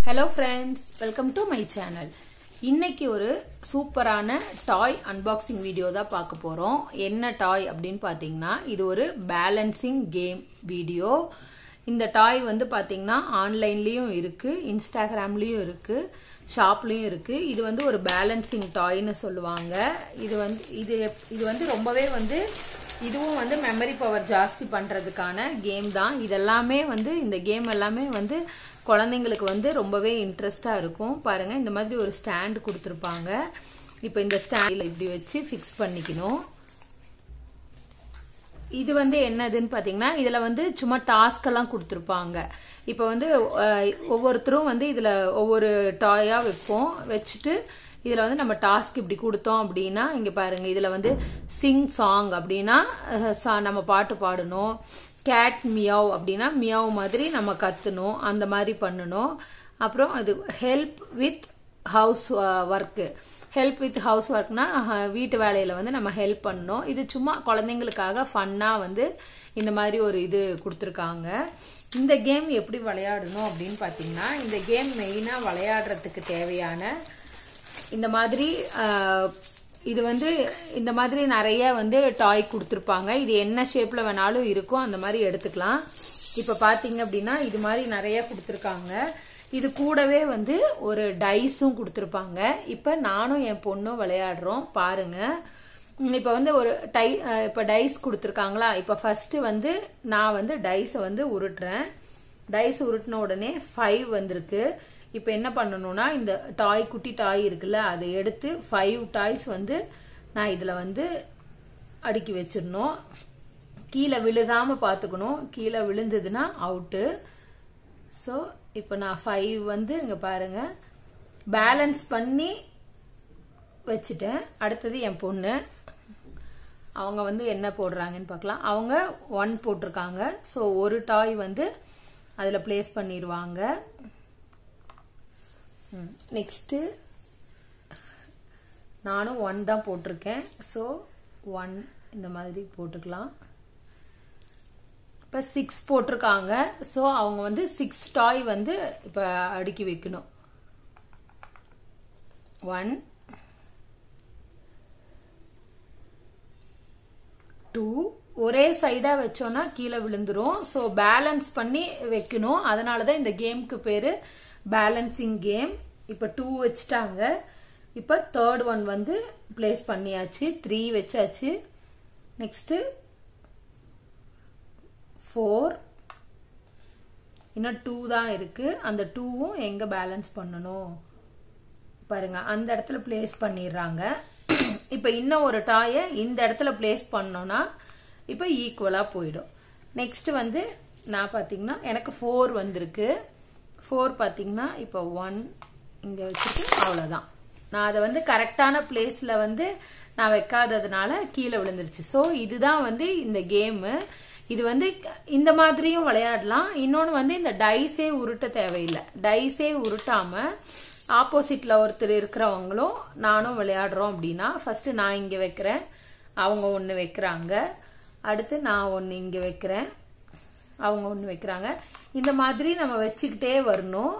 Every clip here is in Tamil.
hello friends welcome to my channel இன்னைக்கு ஒரு சூப்பரான டாய் அன்பாக்சிங் வீடியோ தான் பார்க்க போகிறோம் என்ன டாய் அப்படின்னு பார்த்தீங்கன்னா இது ஒரு பேலன்சிங் கேம் வீடியோ இந்த டாய் வந்து பார்த்தீங்கன்னா ஆன்லைன்லேயும் இருக்குது இன்ஸ்டாகிராம்லேயும் இருக்குது ஷாப்லேயும் இருக்குது இது வந்து ஒரு பேலன்சிங் டாய்னு சொல்லுவாங்க இது வந்து இது இது வந்து ரொம்பவே வந்து இதுவும் வந்து மெமரி பவர் ஜாஸ்தி பண்ணுறதுக்கான கேம் தான் இதெல்லாமே வந்து இந்த கேம் எல்லாமே வந்து குழந்தைங்களுக்கு வந்து ரொம்பவே இன்ட்ரெஸ்டாக இருக்கும் பாருங்கள் இந்த மாதிரி ஒரு ஸ்டாண்ட் கொடுத்துருப்பாங்க இப்போ இந்த ஸ்டாண்டில் இப்படி வச்சு ஃபிக்ஸ் பண்ணிக்கணும் இது வந்து என்னதுன்னு பார்த்தீங்கன்னா இதில் வந்து சும்மா டாஸ்கெல்லாம் கொடுத்துருப்பாங்க இப்போ வந்து அஹ், ஒவ்வொருத்தரும் வந்து இதில் ஒவ்வொரு டாயாக வைப்போம் வச்சுட்டு இதில் வந்து நம்ம டாஸ்க் இப்படி கொடுத்தோம் அப்படின்னா இங்கே பாருங்க இதில் வந்து சிங் சாங் அப்படின்னா அஹ், சா- நம்ம பாட்டு பாடணும் கேட் மியாவ் அப்படின்னா மியாவ் மாதிரி நம்ம கத்தணும் அந்த மாதிரி பண்ணணும் அப்புறம் அது help with house work help with house ஒர்க்னா வீட்டு வேலையில் வந்து நம்ம ஹெல்ப் பண்ணணும் இது சும்மா குழந்தைங்களுக்காக ஃபன்னாக வந்து இந்த மாதிரி ஒரு இது கொடுத்துருக்காங்க இந்த கேம் எப்படி விளையாடணும் அப்படின்னு பார்த்தீங்கன்னா இந்த கேம் மெயினாக விளையாடுறதுக்கு தேவையான இந்த மாதிரி ஆஹ், இது வந்து இந்த மாதிரி நிறைய வந்து டாய் கொடுத்துருப்பாங்க இது என்ன ஷேப்பில் வேணாலும் இருக்கும் அந்த மாதிரி எடுத்துக்கலாம் இப்போ பார்த்தீங்க அப்படின்னா இது மாதிரி நிறைய கொடுத்துருக்காங்க இது கூடவே வந்து ஒரு டைஸும் கொடுத்துருப்பாங்க இப்போ நானும் என் பொண்ணும் விளையாடுறோம் பாருங்க இப்போ வந்து ஒரு டை இப்போ டைஸ் கொடுத்துருக்காங்களா இப்போ ஃபர்ஸ்ட் வந்து நான் வந்து டைஸை வந்து உருட்டுறேன் டைஸ் உருட்டின உடனே ஃபைவ் வந்திருக்கு இப்போ என்ன பண்ணணும்னா இந்த டாய் குட்டி டாய் இருக்குல்ல அதை எடுத்து ஃபைவ் டாய்ஸ் வந்து நான் இதில் வந்து அடுக்கி வச்சிடணும் கீழே விழுகாம பார்த்துக்கணும் கீழே விழுந்ததுன்னா அவுட்டு ஸோ இப்போ நான் ஃபைவ் வந்து இங்கே பாருங்க பேலன்ஸ் பண்ணி வச்சுட்டேன் அடுத்தது என் பொண்ணு அவங்க வந்து என்ன போடுறாங்கன்னு பார்க்கலாம் அவங்க ஒன் போட்டிருக்காங்க ஸோ ஒரு டாய் வந்து அதில் ப்ளேஸ் பண்ணிடுவாங்க நெக்ஸ்ட்டு நானும் ஒன் தான் போட்டிருக்கேன் ஸோ ஒன் இந்த மாதிரி போட்டுக்கலாம் இப்போ சிக்ஸ் போட்டிருக்காங்க ஸோ அவங்க வந்து சிக்ஸ் டாய் வந்து இப்போ அடுக்கி வைக்கணும் ஒன் டூ ஒரே சைடா வச்சோம்னா கீழே விழுந்துரும் ஸோ பேலன்ஸ் பண்ணி வைக்கணும் அதனால தான் இந்த கேமுக்கு பேரு பேலன்சிங் கேம் இப்போ டூ வச்சுட்டாங்க இப்போ தேர்ட் ஒன் வந்து பிளேஸ் பண்ணியாச்சு த்ரீ வச்சாச்சு நெக்ஸ்ட் ஃபோர் இன்னும் டூ தான் இருக்கு அந்த டூவும் எங்க பேலன்ஸ் பண்ணணும் பாருங்க அந்த இடத்துல பிளேஸ் பண்ணிடுறாங்க இப்போ இன்னும் ஒரு டாயை இந்த இடத்துல பிளேஸ் பண்ணோம்னா இப்போ ஈக்குவலாக போயிடும் நெக்ஸ்ட் வந்து நான் பார்த்தீங்கன்னா எனக்கு ஃபோர் வந்திருக்கு ஃபோர் பார்த்தீங்கன்னா இப்போ ஒன் இங்கே வச்சுட்டு அவ்வளோதான் நான் அதை வந்து கரெக்டான பிளேஸில் வந்து நான் வைக்காததுனால கீழே விழுந்துருச்சு ஸோ இதுதான் வந்து இந்த கேமு இது வந்து இந்த மாதிரியும் விளையாடலாம் இன்னொன்று வந்து இந்த டைஸே உருட்ட தேவையில்லை டைஸே உருட்டாம ஆப்போசிட்ல ஒருத்தர் இருக்கிறவங்களும் நானும் விளையாடுறோம் அப்படின்னா ஃபர்ஸ்ட் நான் இங்க வைக்கிறேன் அவங்க ஒன்று வைக்கிறாங்க அடுத்து நான் ஒன்று இங்க வைக்கிறேன் அவங்க ஒன்று வைக்கிறாங்க இந்த மாதிரி நம்ம வச்சுக்கிட்டே வரணும்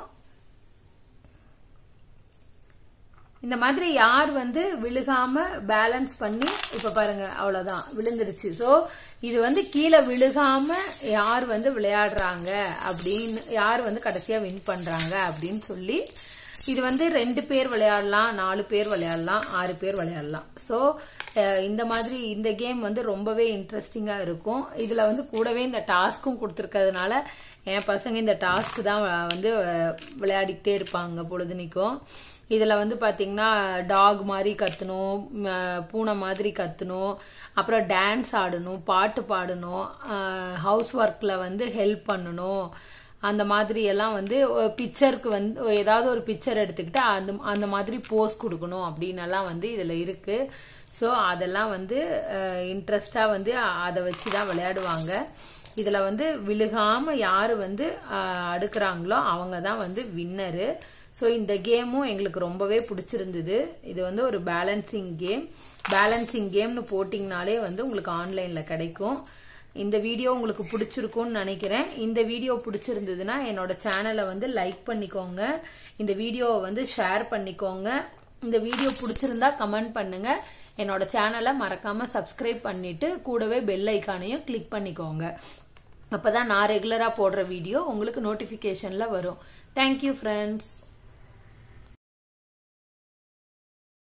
இந்த மாதிரி யார் வந்து விழுகாம பேலன்ஸ் பண்ணி இப்ப பாருங்க அவ்வளவுதான் விழுந்துருச்சு ஸோ இது வந்து கீழே விழுகாம யார் வந்து விளையாடுறாங்க அப்படின்னு யார் வந்து கடைசியா வின் பண்றாங்க அப்படின்னு சொல்லி இது வந்து ரெண்டு பேர் விளையாடலாம் நாலு பேர் விளையாடலாம் ஆறு பேர் விளையாடலாம் ஸோ இந்த மாதிரி இந்த கேம் வந்து ரொம்பவே இன்ட்ரெஸ்டிங்காக இருக்கும் இதில் வந்து கூடவே இந்த டாஸ்க்கும் கொடுத்துருக்கிறதுனால என் பசங்க இந்த டாஸ்க் தான் வந்து அஹ், விளையாடிக்கிட்டே இருப்பாங்க பொழுதுனிக்கும் இதில் வந்து பார்த்தீங்கன்னா டாக் மாதிரி கத்தணும் ம- பூனை மாதிரி கத்தணும் அப்புறம் டான்ஸ் ஆடணும் பாட்டு பாடணும் ஹவுஸ் ஒர்க்கில் வந்து ஹெல்ப் பண்ணணும் அந்த மாதிரி எல்லாம் வந்து பிக்சருக்கு வந்து ஏதாவது ஒரு பிக்சர் எடுத்துக்கிட்டு அந்த அந்த மாதிரி போஸ் கொடுக்கணும் அப்படின்னு எல்லாம் வந்து இதில் இருக்கு ஸோ அதெல்லாம் வந்து இன்ட்ரெஸ்டாக வந்து அதை வச்சு தான் விளையாடுவாங்க இதில் வந்து விழுகாம யார் வந்து அஹ், அடுக்குறாங்களோ அவங்க தான் வந்து வின்னரு ஸோ இந்த கேமும் எங்களுக்கு ரொம்பவே பிடிச்சிருந்தது இது வந்து ஒரு பேலன்சிங் கேம் பேலன்சிங் கேம்னு போட்டிங்கனாலே வந்து உங்களுக்கு ஆன்லைனில் கிடைக்கும் இந்த வீடியோ உங்களுக்கு பிடிச்சிருக்கும்னு நினைக்கிறேன் இந்த வீடியோ பிடிச்சிருந்ததுன்னா என்னோட சேனலை வந்து லைக் பண்ணிக்கோங்க இந்த வீடியோவை வந்து ஷேர் பண்ணிக்கோங்க இந்த வீடியோ பிடிச்சிருந்தா கமெண்ட் பண்ணுங்க என்னோட சேனலை மறக்காம சப்ஸ்கிரைப் பண்ணிட்டு கூடவே பெல் ஐக்கானையும் கிளிக் பண்ணிக்கோங்க அப்பதான் நான் ரெகுலரா போடுற வீடியோ உங்களுக்கு நோட்டிபிகேஷன்ல வரும் தேங்க்யூ ஃப்ரெண்ட்ஸ்